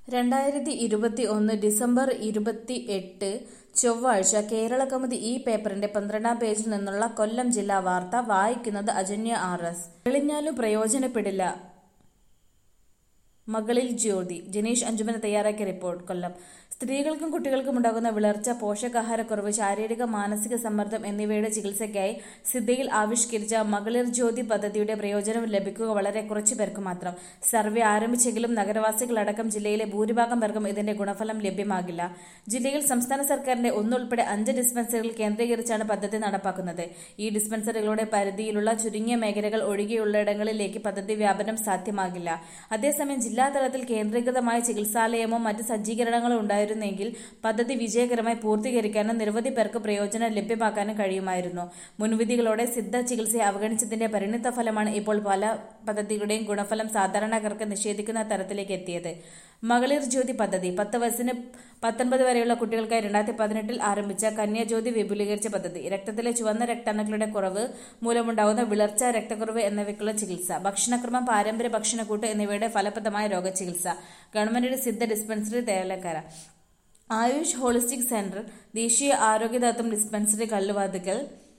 രണ്ടായിരത്തി ഇരുപത്തി ഒന്ന് ഡിസംബർ ഇരുപത്തി എട്ട് ചൊവ്വാഴ്ച കേരളകൗമുദി ഈ പേപ്പറിന്റെ പന്ത്രണ്ടാം പേജിൽ നിന്നുള്ള കൊല്ലം ജില്ലാ വാർത്ത വായിക്കുന്നത് അജന്യ ആർ എസ് തെളിഞ്ഞാലും പ്രയോജനപ്പെടില്ല മകളിൽ ജ്യോതി ജനീഷ് അഞ്ചുമന തയ്യാറാക്കിയ റിപ്പോർട്ട് കൊല്ലം സ്ത്രീകൾക്കും കുട്ടികൾക്കും ഉണ്ടാകുന്ന വിളർച്ച പോഷകാഹാരക്കുറവ് ശാരീരിക മാനസിക സമ്മർദ്ദം എന്നിവയുടെ ചികിത്സയ്ക്കായി സിദ്ധയിൽ ആവിഷ്കരിച്ച മകളിർ ജ്യോതി പദ്ധതിയുടെ പ്രയോജനം ലഭിക്കുക വളരെ കുറച്ചു പേർക്ക് മാത്രം സർവേ ആരംഭിച്ചെങ്കിലും നഗരവാസികളടക്കം ജില്ലയിലെ ഭൂരിഭാഗം പേർക്കും ഇതിന്റെ ഗുണഫലം ലഭ്യമാകില്ല ജില്ലയിൽ സംസ്ഥാന സർക്കാരിന്റെ ഒന്നുൾപ്പെടെ അഞ്ച് ഡിസ്പെൻസറികൾ കേന്ദ്രീകരിച്ചാണ് പദ്ധതി നടപ്പാക്കുന്നത് ഈ ഡിസ്പെൻസറികളുടെ പരിധിയിലുള്ള ചുരുങ്ങിയ മേഖലകൾ ഒഴികെയുള്ളയിടങ്ങളിലേക്ക് പദ്ധതി വ്യാപനം സാധ്യമാകില്ല അതേസമയം ജില്ലാതലത്തിൽ കേന്ദ്രീകൃതമായ ചികിത്സാലയമോ മറ്റ് സജ്ജീകരണങ്ങളോ ഉണ്ടായിരുന്നെങ്കിൽ പദ്ധതി വിജയകരമായി പൂർത്തീകരിക്കാനും നിരവധി പേർക്ക് പ്രയോജനം ലഭ്യമാക്കാനും കഴിയുമായിരുന്നു മുൻവിധികളോടെ സിദ്ധ ചികിത്സയെ അവഗണിച്ചതിന്റെ പരിണിത ഫലമാണ് ഇപ്പോൾ പല പദ്ധതികളുടെയും ഗുണഫലം സാധാരണക്കാർക്ക് നിഷേധിക്കുന്ന തരത്തിലേക്ക് എത്തിയത് മകളിർ ജ്യോതി പദ്ധതി പത്ത് വയസ്സിന് പത്തൊൻപത് വരെയുള്ള കുട്ടികൾക്കായി രണ്ടായിരത്തി പതിനെട്ടിൽ ആരംഭിച്ച കന്യാജ്യോതി വിപുലീകരിച്ച പദ്ധതി രക്തത്തിലെ ചുവന്ന രക്താണുക്കളുടെ കുറവ് മൂലമുണ്ടാകുന്ന വിളർച്ച രക്തക്കുറവ് എന്നിവയ്ക്കുള്ള ചികിത്സ ഭക്ഷണക്രമം പാരമ്പര്യ ഭക്ഷണക്കൂട്ട് എന്നിവയുടെ ഫലപ്രദമായ രോഗചികിത്സ ഗവൺമെന്റിന്റെ Siddha dispensary Thelakkara AYUSH holistic centre ദേശീയ ആരോഗ്യദാത്വം dispensary Kalluvathukkal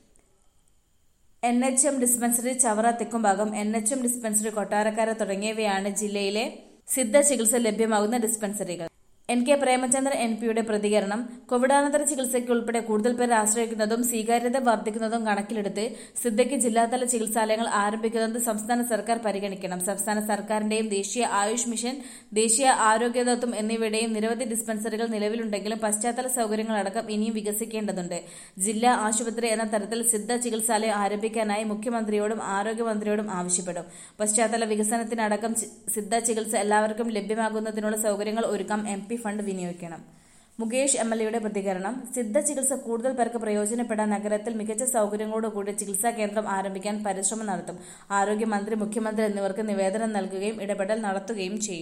N H M dispensary Chavara Thekkumbhagam N H M dispensary Kottarakkara തുടങ്ങിയവയാണ് ജില്ലയിലെ സിദ്ധ ചികിത്സ ലഭ്യമാകുന്ന ഡിസ്പെൻസറികൾ എൻ കെ പ്രേമചന്ദ്രൻ എം പിയുടെ പ്രതികരണം കോവിഡാനന്തര ചികിത്സയ്ക്ക് ഉൾപ്പെടെ കൂടുതൽ പേർ ആശ്രയിക്കുന്നതും സ്വീകാര്യത വർദ്ധിക്കുന്നതും കണക്കിലെടുത്ത് സിദ്ധയ്ക്ക് ജില്ലാതല ചികിത്സാലയങ്ങൾ ആരംഭിക്കുന്നത് സംസ്ഥാന സർക്കാർ പരിഗണിക്കണം സംസ്ഥാന സർക്കാരിന്റെയും ദേശീയ ആയുഷ് മിഷൻ ദേശീയ ആരോഗ്യദത്വം എന്നിവയുടെയും നിരവധി ഡിസ്പെൻസറികൾ നിലവിലുണ്ടെങ്കിലും പശ്ചാത്തല സൗകര്യങ്ങളടക്കം ഇനിയും വികസിക്കേണ്ടതുണ്ട് ജില്ലാ ആശുപത്രി എന്ന തരത്തിൽ സിദ്ധ ചികിത്സാലയം ആരംഭിക്കാനായി മുഖ്യമന്ത്രിയോടും ആരോഗ്യമന്ത്രിയോടും ആവശ്യപ്പെടും പശ്ചാത്തല വികസനത്തിനടക്കം സിദ്ധ ചികിത്സ എല്ലാവർക്കും ലഭ്യമാകുന്നതിനുള്ള സൗകര്യങ്ങൾ ഒരുക്കാം എം പി ഫണ്ട് വിനിയോഗിക്കണം മുകേഷ് എം എൽ എയുടെ പ്രതികരണം സിദ്ധ ചികിത്സ കൂടുതൽ പേർക്ക് പ്രയോജനപ്പെടാൻ നഗരത്തിൽ മികച്ച സൗകര്യങ്ങളോടുകൂടി ചികിത്സാ കേന്ദ്രം ആരംഭിക്കാൻ പരിശ്രമം നടത്തും ആരോഗ്യമന്ത്രി മുഖ്യമന്ത്രി എന്നിവർക്ക് നിവേദനം നൽകുകയും ഇടപെടൽ നടത്തുകയും ചെയ്യും